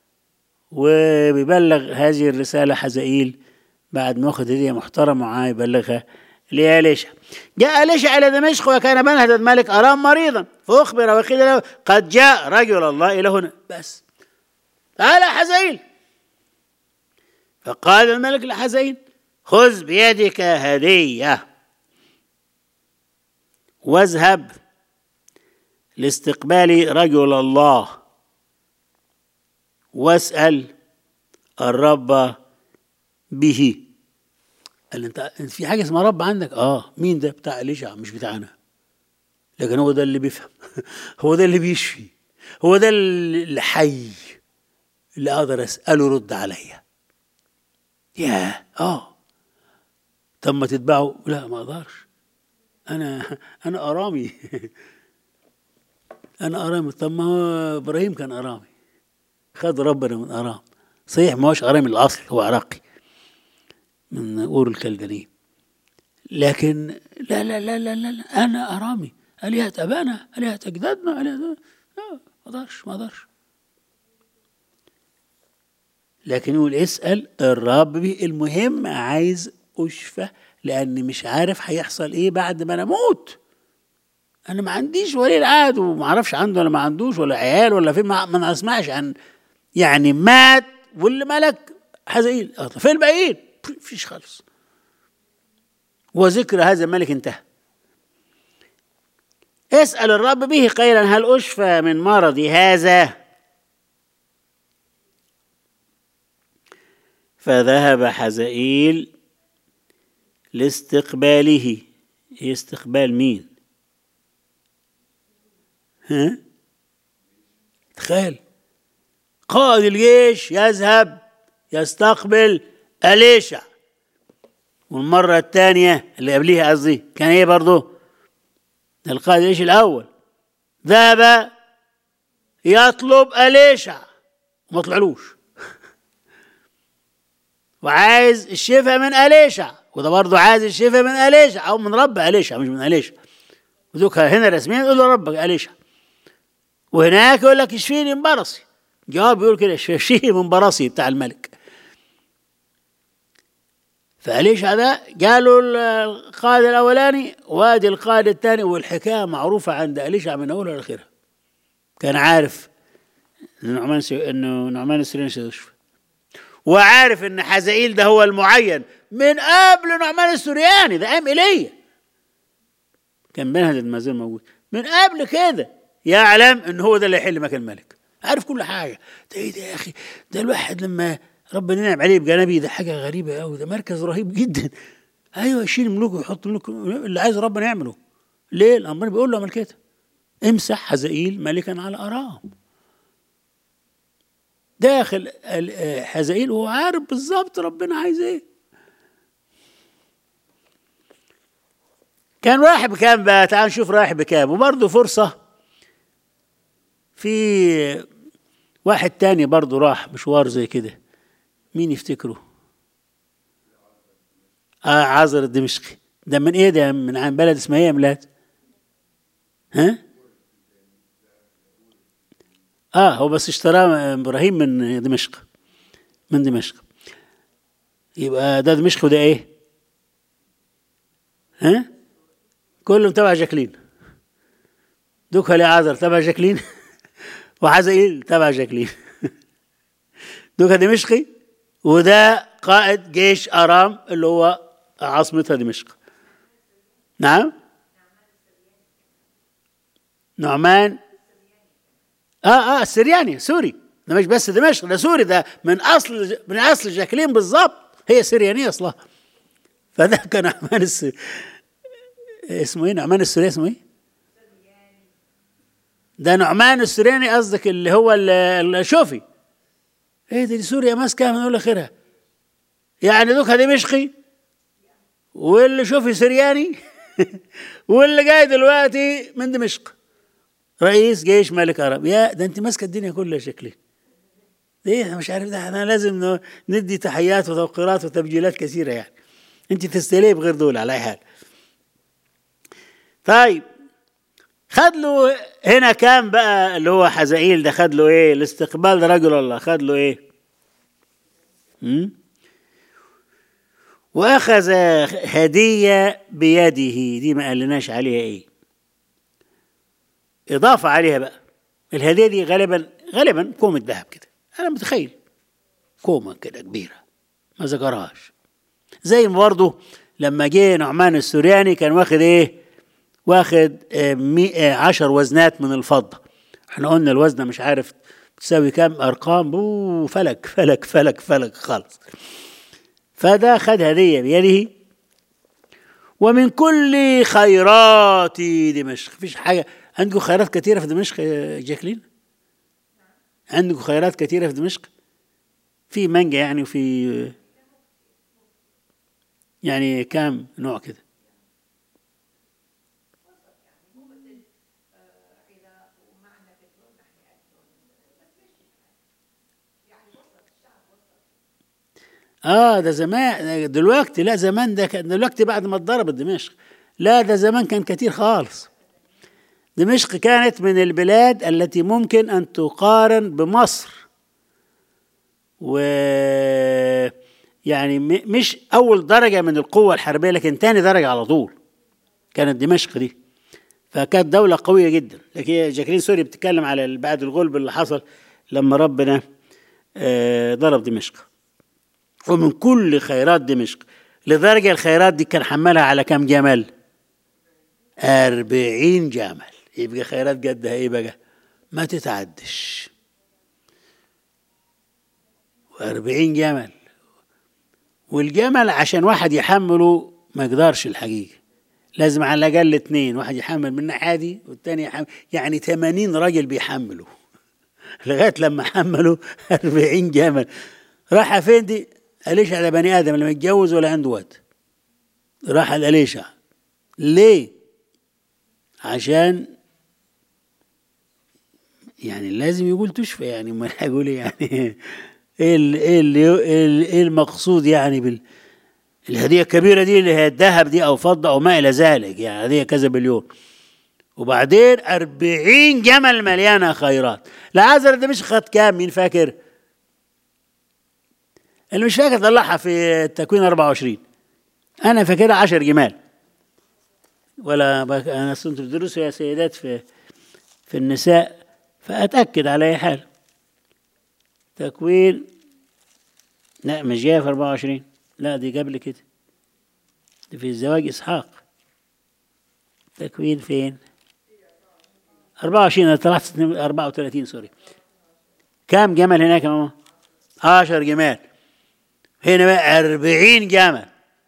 وبيبلغ هذه الرساله حزائيل بعد ما اخذ هديه محترمه معاه يبلغها لأليشع جاء أليشع إلى دمشق وكان بنهد الملك أرام مريضا فأخبر وقيل له قد جاء رجل الله إلى هنا بس تعال حزائيل فقال الملك لحزائيل خذ بيدك هدية واذهب لاستقبال رجل الله واسأل الرب به قال انت في حاجه اسمها رب عندك اه مين ده بتاع اليشع مش بتاعنا لكن هو ده اللي بيفهم هو ده اللي بيشفي هو ده اللي حي اللي اقدر اساله رد عليا يا اه طب ما تتبعه لا ما اقدرش انا انا ارامي انا ارامي طب ما هو ابراهيم كان ارامي خد ربنا من ارام صحيح ما هوش ارامي الاصل هو عراقي من اور الكلدانيين لكن لا لا لا لا لا, لا انا ارامي الهه ابانا الهه اجدادنا الهه لا ما اقدرش ما اقدرش لكن يقول اسال الرب به المهم عايز اشفى لاني مش عارف هيحصل ايه بعد ما انا اموت انا ما عنديش ولي العهد وما اعرفش عنده ولا ما عندوش ولا عيال ولا في ما, ما اسمعش عن يعني مات واللي ملك حزين فين الباقيين فيش خالص وذكر هذا الملك انتهى اسأل الرب به قيلا هل أشفى من مرضي هذا فذهب حزائيل لاستقباله استقبال مين ها تخيل قائد الجيش يذهب يستقبل أليشع والمرة الثانية اللي قبليها قصدي كان ايه برضه القائد ايش الأول ذهب يطلب أليشع وما طلعلوش وعايز الشفاء من أليشع وده برضه عايز الشفاء من أليشع أو من رب أليشع مش من أليشع ودوك هنا رسميا يقول له ربك أليشع وهناك يقول لك اشفيني من برصي جواب بيقول كده اشفيني من برصي بتاع الملك فأليشع ده قالوا القائد الأولاني وادي القائد الثاني والحكاية معروفة عند أليشع من أولها لآخرها كان عارف إن نعمان سي... إنه نعمان السرياني سيشفى وعارف إن حزائيل ده هو المعين من قبل نعمان السرياني ده قام إيليا كان بنهد ما زال موجود من قبل كده يعلم إن هو ده اللي يحل مكان الملك عارف كل حاجة ده إيه ده يا أخي ده الواحد لما ربنا ينعم عليه بجنبي ده حاجة غريبة أوي ده مركز رهيب جدا أيوه يشيل ملوك ويحط ملوك اللي عايز ربنا يعمله ليه؟ الأمر بيقول له اعمل كده امسح حزائيل ملكا على أرام داخل حزائيل وهو عارف بالظبط ربنا عايز ايه كان رايح بكام بقى تعال نشوف رايح بكام وبرضه فرصة في واحد تاني برضه راح مشوار زي كده مين يفتكره آه عازر الدمشقي ده من ايه ده من عن بلد اسمها ايه يا ميلاد ها اه هو بس اشتراه ابراهيم من دمشق من دمشق يبقى ده دمشق وده ايه ها كلهم تبع جاكلين دوكا لعازر تبع جاكلين وحزائيل تبع جاكلين دوكا دمشقي وده قائد جيش ارام اللي هو عاصمتها دمشق نعم نعمان اه اه السرياني سوري ده مش بس دمشق ده سوري ده من اصل من اصل جاكلين بالظبط هي سريانيه اصلها فده كان نعمان الس... اسمه ايه نعمان السوري اسمه ايه؟ ده نعمان السرياني قصدك اللي هو الشوفي ايه دي سوريا ماسكه من اول اخرها يعني دوكا دمشقي واللي شوفي سرياني واللي جاي دلوقتي من دمشق رئيس جيش ملك عرب يا ده انت ماسكه الدنيا كلها شكلي ايه مش عارف ده احنا لازم ندي تحيات وتوقيرات وتبجيلات كثيره يعني انت تستليه بغير دول على اي حال طيب خد له هنا كام بقى اللي هو حزائيل ده خد له ايه الاستقبال ده رجل الله خد له ايه م? واخذ هديه بيده دي ما قالناش عليها ايه اضافه عليها بقى الهديه دي غالبا غالبا كومه ذهب كده انا متخيل كومه كده كبيره ما ذكرهاش زي ما برضه لما جه نعمان السورياني كان واخد ايه واخد عشر وزنات من الفضة احنا قلنا الوزنة مش عارف تساوي كام أرقام بو فلك فلك فلك فلك خالص فده خد هدية بيده ومن كل خيرات دمشق فيش حاجة عندكم خيرات كثيرة في دمشق يا جاكلين عندكم خيرات كثيرة في دمشق في مانجا يعني وفي يعني كام نوع كده اه ده زمان دلوقتي لا زمان ده كان دلوقتي بعد ما اتضربت دمشق لا ده زمان كان كتير خالص دمشق كانت من البلاد التي ممكن ان تقارن بمصر و يعني مش اول درجه من القوه الحربيه لكن تاني درجه على طول كانت دمشق دي فكانت دوله قويه جدا لكن جاكلين سوري بتتكلم على بعد الغلب اللي حصل لما ربنا ضرب دمشق ومن كل خيرات دمشق لدرجة الخيرات دي كان حملها على كم جمل أربعين جمل يبقى خيرات قدها ايه بقى ما تتعدش وأربعين جمل والجمل عشان واحد يحمله ما يقدرش الحقيقة لازم على الأقل اتنين واحد يحمل من الناحية دي والتاني يحمل يعني تمانين راجل بيحملوا لغاية لما حملوا أربعين جمل راح فين دي أليشع ده بني آدم لما يتجوز ولا عنده وقت راح الأليشع ليه؟ عشان يعني لازم يقول تشفى يعني ما هيقول يعني ايه ال- ايه اللي ايه ال- إيه المقصود يعني بال الهديه الكبيره دي اللي هي الذهب دي او فضه او ما الى ذلك يعني هديه كذا مليون وبعدين أربعين جمل مليانة خيرات العذراء ده مش خد كام مين فاكر اللي مش فاكر طلعها في التكوين 24 أنا فاكرها 10 جمال ولا بك أنا كنت بدرس يا سيدات في في النساء فأتأكد على أي حال تكوين لا مش جاية في 24 لا دي قبل كده دي في زواج إسحاق تكوين فين 24 انا طلعت 34 سوري كام جمل هناك يا ماما 10 جمال هنا بقى 40 جمل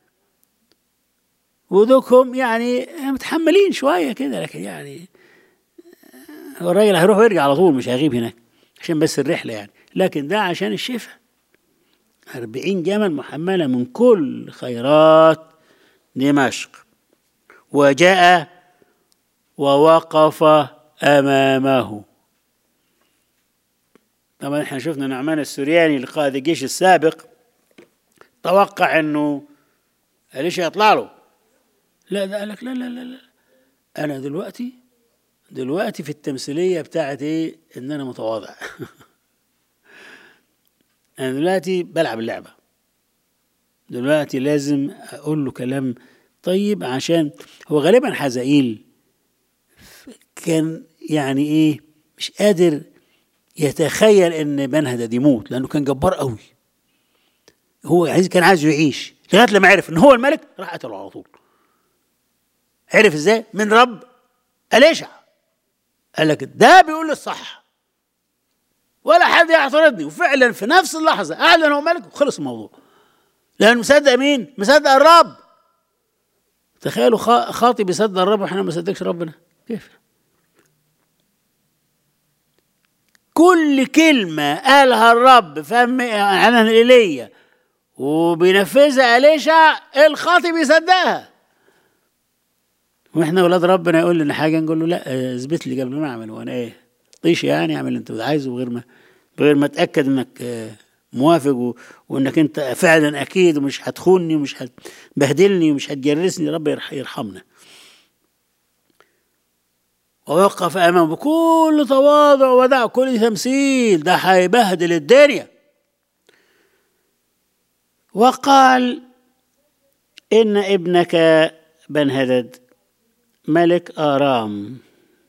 ودوكهم يعني متحملين شويه كده لكن يعني هو الراجل هيروح ويرجع على طول مش هيغيب هناك عشان بس الرحله يعني لكن ده عشان الشفاء 40 جمل محمله من كل خيرات دمشق وجاء ووقف امامه طبعا احنا شفنا نعمان السورياني القائد الجيش السابق توقع انه ليش يطلع له لا ده قال لك لا لا لا لا انا دلوقتي دلوقتي في التمثيليه بتاعت ايه ان انا متواضع انا دلوقتي بلعب اللعبه دلوقتي لازم اقول له كلام طيب عشان هو غالبا حزائيل كان يعني ايه مش قادر يتخيل ان بنهدد يموت لانه كان جبار قوي هو عايز كان عايز يعيش لغايه لما عرف ان هو الملك راح قتله على طول عرف ازاي من رب اليشع قال لك ده بيقول الصح ولا حد يعترضني وفعلا في نفس اللحظه اعلن هو ملك وخلص الموضوع لانه مصدق مين مصدق الرب تخيلوا خا- خاطي بيصدق الرب واحنا ما صدقش ربنا كيف كل كلمة قالها الرب فم عنها إيليا وبينفذها أليشع الخاطي بيصدقها واحنا ولاد ربنا يقول لنا حاجة نقول له لا اه، اثبت لي قبل ما اعمل وانا ايه طيش يعني اعمل اللي انت عايزه بغير ما بغير ما اتاكد انك اه، موافق و... وانك انت فعلا اكيد ومش هتخونني ومش هتبهدلني ومش هتجرسني رب يرح- يرحمنا ووقف امامه بكل تواضع ودع كل تمثيل ده هيبهدل الدنيا وقال ان ابنك بنهدد ملك ارام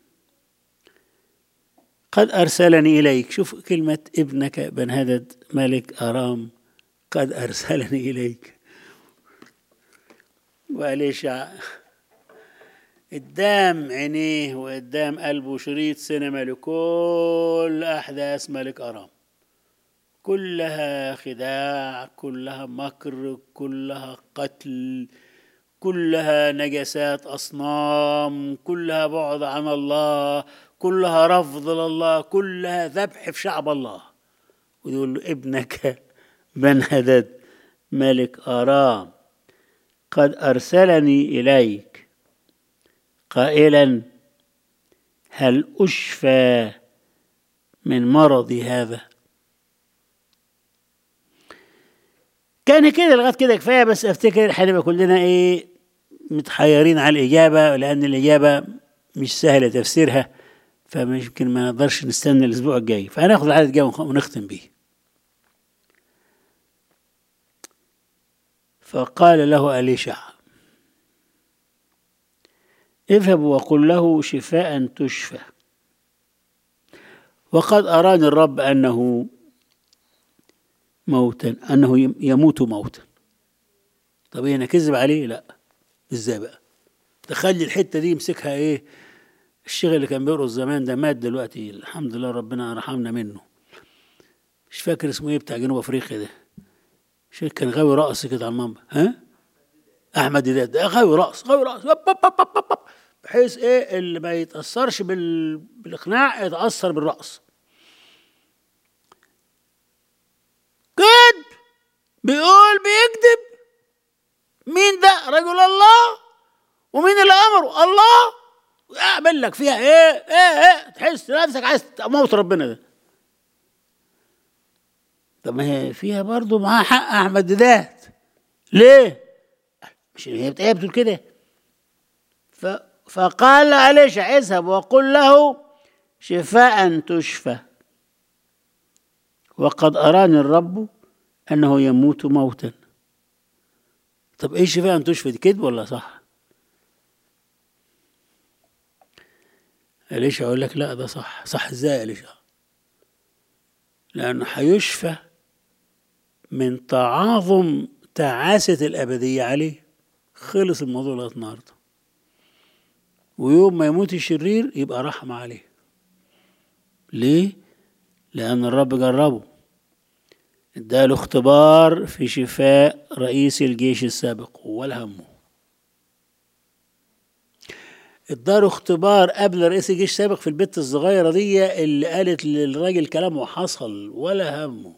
قد ارسلني اليك شوف كلمه ابنك بنهدد ملك ارام قد ارسلني اليك وأليشع قدام عينيه وقدام قلبه شريط سينما لكل أحداث ملك أرام كلها خداع كلها مكر كلها قتل كلها نجسات أصنام كلها بعد عن الله كلها رفض لله كلها ذبح في شعب الله ويقول له ابنك بنهدد ملك أرام قد أرسلني إليك قائلا هل أشفى من مرضي هذا كان كده لغايه كده كفايه بس افتكر هنبقى كلنا ايه متحيرين على الاجابه لان الاجابه مش سهله تفسيرها فمش يمكن ما نقدرش نستنى الاسبوع الجاي فهناخد العدد الجاي ونخ- ونختم بيه فقال له أليشع اذهب وقل له شفاء تشفى وقد أراني الرب أنه موتا أنه يم- يموت موتا طب هنا كذب عليه لا ازاي بقى تخلي الحتة دي يمسكها ايه الشيخ اللي كان بيرقص زمان ده مات دلوقتي الحمد لله ربنا رحمنا منه مش فاكر اسمه ايه بتاع جنوب افريقيا ده شيخ كان غاوي رقص كده على المنبر ها احمد ديدات ده غاوي رقص غاوي رقص بب بب بب بب بب. بحيث ايه اللي ما يتاثرش بال... بالاقناع يتاثر بالرقص كذب بيقول بيكذب مين ده رجل الله ومين اللي امره الله اعمل لك فيها ايه ايه ايه تحس نفسك عايز تموت ربنا ده طب ما هي فيها برضه معاها حق احمد ديدات ليه مش هي بت- هي بتقول كده ف... فقال أليشع اذهب وقل له شفاء تشفى وقد أراني الرب أنه يموت موتا طب إيه شفاء تشفى دي كذب ولا صح أليشع يقول لك لا ده صح صح إزاي أليشع لأنه هيشفى من تعاظم تعاسة الأبدية عليه خلص الموضوع لغاية النهارده ويوم ما يموت الشرير يبقى رحمة عليه ليه؟ لأن الرب جربه اداله اختبار في شفاء رئيس الجيش السابق ولا همه اداله اختبار قبل رئيس الجيش السابق في البت الصغيرة دي اللي قالت للراجل كلام وحصل ولا همه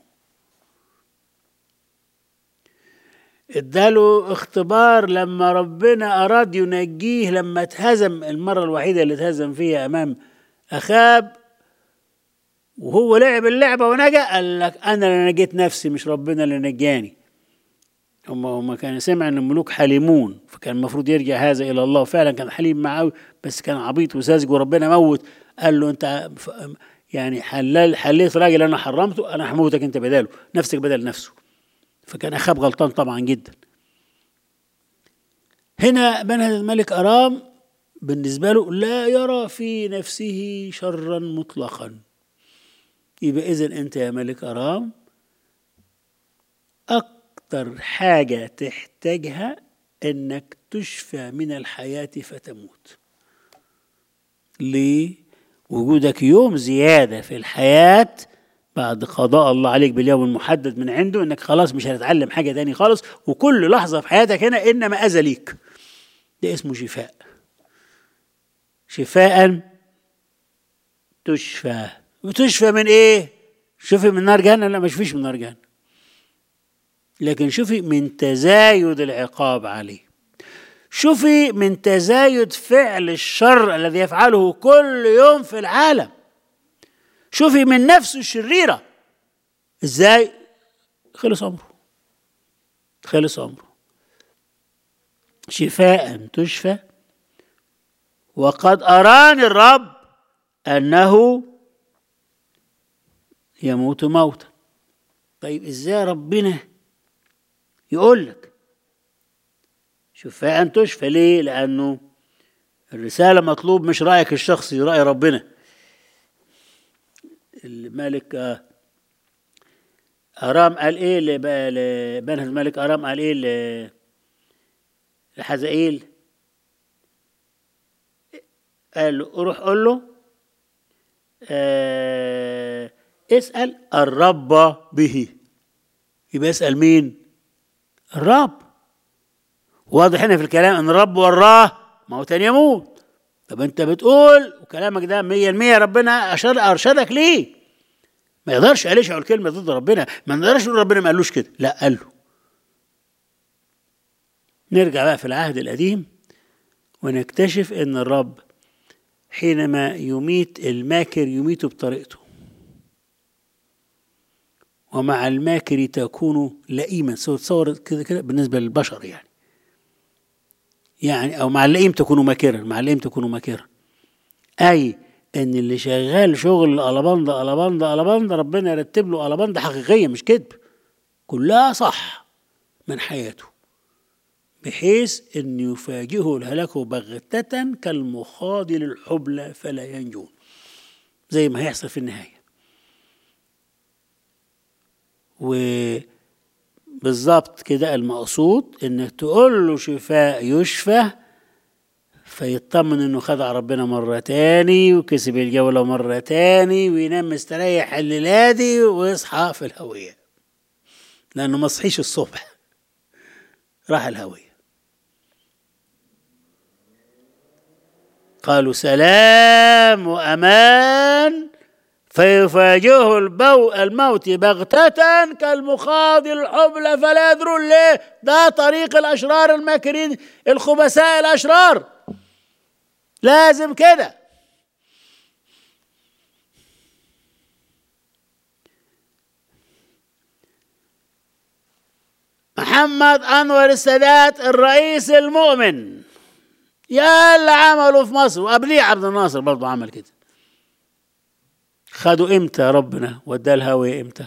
اداله اختبار لما ربنا اراد ينجيه لما اتهزم المره الوحيده اللي اتهزم فيها امام اخاب وهو لعب اللعبه ونجا قال لك انا اللي نجيت نفسي مش ربنا اللي نجاني هم هم كان سمع ان الملوك حليمون فكان المفروض يرجع هذا الى الله فعلا كان حليم معاه بس كان عبيط وساذج وربنا موت قال له انت ف- يعني حلال حليت راجل انا حرمته انا هموتك انت بداله نفسك بدل نفسه فكان اخاب غلطان طبعا جدا هنا بنهد الملك ارام بالنسبه له لا يرى في نفسه شرا مطلقا يبقى اذا انت يا ملك ارام اكتر حاجه تحتاجها انك تشفى من الحياه فتموت ليه وجودك يوم زياده في الحياه بعد قضاء الله عليك باليوم المحدد من عنده انك خلاص مش هتتعلم حاجه تاني خالص وكل لحظه في حياتك هنا انما اذى ليك ده اسمه شفاء شفاء تشفى وتشفى من ايه شوفي من نار جهنم لا ما شفيش من نار جهنم لكن شوفي من تزايد العقاب عليه شوفي من تزايد فعل الشر الذي يفعله كل يوم في العالم شوفي من نفسه الشريرة ازاي خلص امره خلص امره شفاء تشفى وقد اراني الرب انه يموت موتا طيب ازاي ربنا يقول لك شفاء تشفى ليه لانه الرساله مطلوب مش رايك الشخصي راي ربنا الملك آه، ارام قال ايه لب- لبنه الملك ارام قال ايه ل- لحزائيل قال له روح قول له آه اسال الرب به يبقى اسال مين الرب واضح هنا في الكلام ان الرب وراه موتا يموت طب انت بتقول وكلامك ده مية المية ربنا أشار أرشدك ليه ما يقدرش قالش يقول كلمة ضد ربنا ما نقدرش نقول ربنا ما قالوش كده لا قال له نرجع بقى في العهد القديم ونكتشف ان الرب حينما يميت الماكر يميته بطريقته ومع الماكر تكون لئيما سو تصور كده كده بالنسبة للبشر يعني يعني أو مع اللئيم تكون ماكرا مع اللئيم تكون ماكرا أي إن اللي شغال شغل ألباندا ألباندا ألباندا ربنا يرتب له ألباندا حقيقية مش كذب كلها صح من حياته بحيث أن يفاجئه الهلاك بغتة كالمخاض للحبلى فلا ينجون زي ما هيحصل في النهاية وبالظبط كده المقصود انك تقول له شفاء يشفى فيطمن انه خدع ربنا مرة تاني وكسب الجولة مرة تاني وينام مستريح الليلة دي ويصحى في الهوية لأنه ما صحيش الصبح راح الهوية قالوا سلام وأمان فيفاجئه البو الموت بغتة كالمخاض الحبلى فلا يدرون ليه ده طريق الأشرار الماكرين الخبثاء الأشرار لازم كده محمد أنور السادات الرئيس المؤمن يا اللي عمله في مصر وقبليه عبد الناصر برضه عمل كده خدوا امتى ربنا وداه الهوية امتى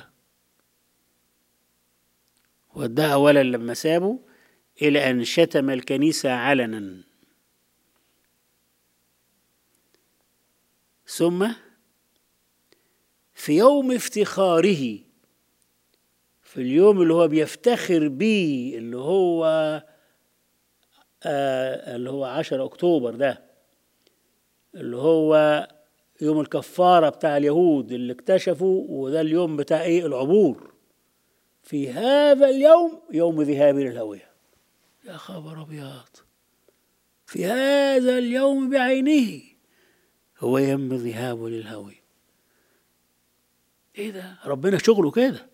وداه اولا لما سابوا الى ان شتم الكنيسة علنا ثم في يوم افتخاره في اليوم اللي هو بيفتخر بيه اللي هو آه اللي هو 10 اكتوبر ده اللي هو يوم الكفاره بتاع اليهود اللي اكتشفوا وده اليوم بتاع ايه العبور في هذا اليوم يوم ذهابي للهويه يا خبر ابيض في هذا اليوم بعينه هو يوم ذهابه للهويه ايه ده ربنا شغله كده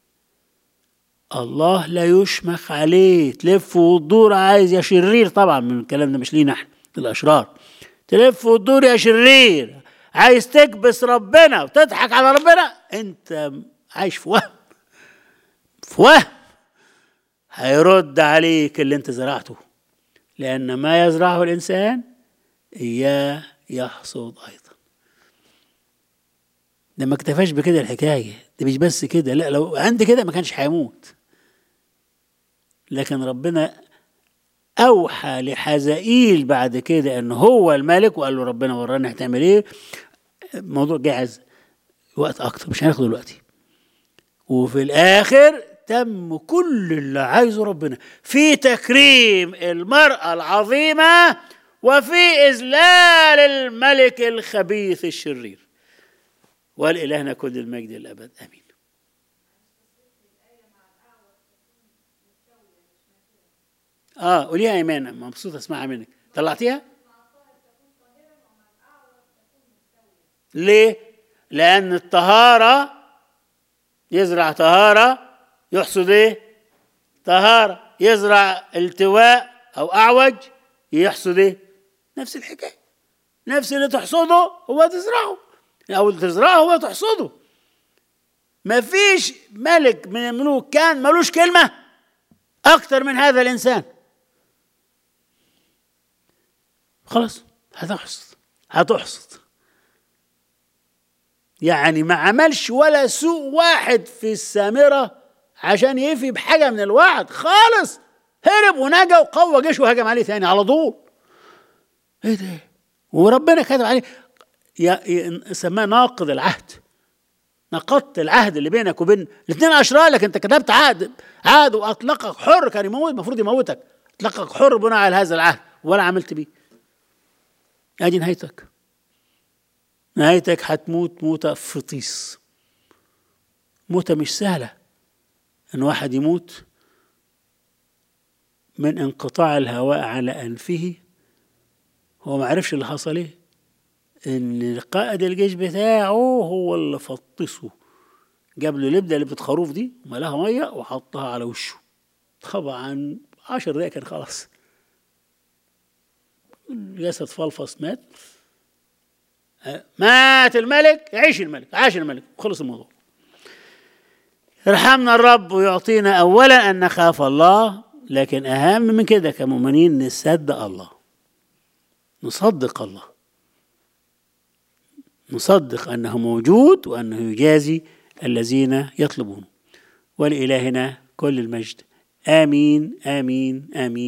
الله لا يشمخ عليه تلف وتدور عايز يا شرير طبعا من الكلام ده مش لينا احنا الاشرار تلف وتدور يا شرير عايز تكبس ربنا وتضحك على ربنا انت عايش في وهم في وهم هيرد عليك اللي انت زرعته لان ما يزرعه الانسان اياه يحصد ايضا ده ما اكتفاش بكده الحكايه ده مش بس كده لا لو عند كده ما كانش هيموت لكن ربنا اوحى لحزائيل بعد كده ان هو الملك وقال له ربنا وراني هتعمل ايه الموضوع جاهز وقت اكتر مش هناخده دلوقتي وفي الاخر تم كل اللي عايزه ربنا في تكريم المرأة العظيمة وفي إذلال الملك الخبيث الشرير ولإلهنا كل المجد الأبد آمين اه قوليها يا ايمان مبسوط اسمعها منك طلعتيها ليه لان الطهاره يزرع طهاره يحصد ايه طهاره يزرع التواء او اعوج يحصد ايه نفس الحكايه نفس اللي تحصده هو تزرعه او اللي تزرعه هو تحصده مفيش ملك من الملوك كان ملوش كلمه اكتر من هذا الانسان خلاص هتحصد هتحصد يعني ما عملش ولا سوء واحد في السامرة عشان يفي بحاجة من الوعد خالص هرب ونجا وقوى جيشه وهجم عليه تاني على طول ايه ده وربنا كتب عليه سماه ناقض العهد نقضت العهد اللي بينك وبين الاثنين اشرار لك انت كتبت عهد عهد واطلقك حر كان يموت المفروض يموتك اطلقك حر بناء على هذا العهد ولا عملت بيه ادي نهايتك نهايتك هتموت موتة فطيس موتة مش سهلة ان واحد يموت من انقطاع الهواء على انفه هو ما عرفش اللي حصل ايه ان قائد الجيش بتاعه هو اللي فطسه جاب له لبده لبده خروف دي ملاها ميه وحطها على وشه طبعا عشر دقايق كان خلاص الجسد فلفص مات مات الملك يعيش الملك عاش الملك خلص الموضوع يرحمنا الرب ويعطينا اولا ان نخاف الله لكن اهم من كده كمؤمنين نصدق الله نصدق الله نصدق انه موجود وانه يجازي الذين يطلبونه ولالهنا كل المجد امين امين امين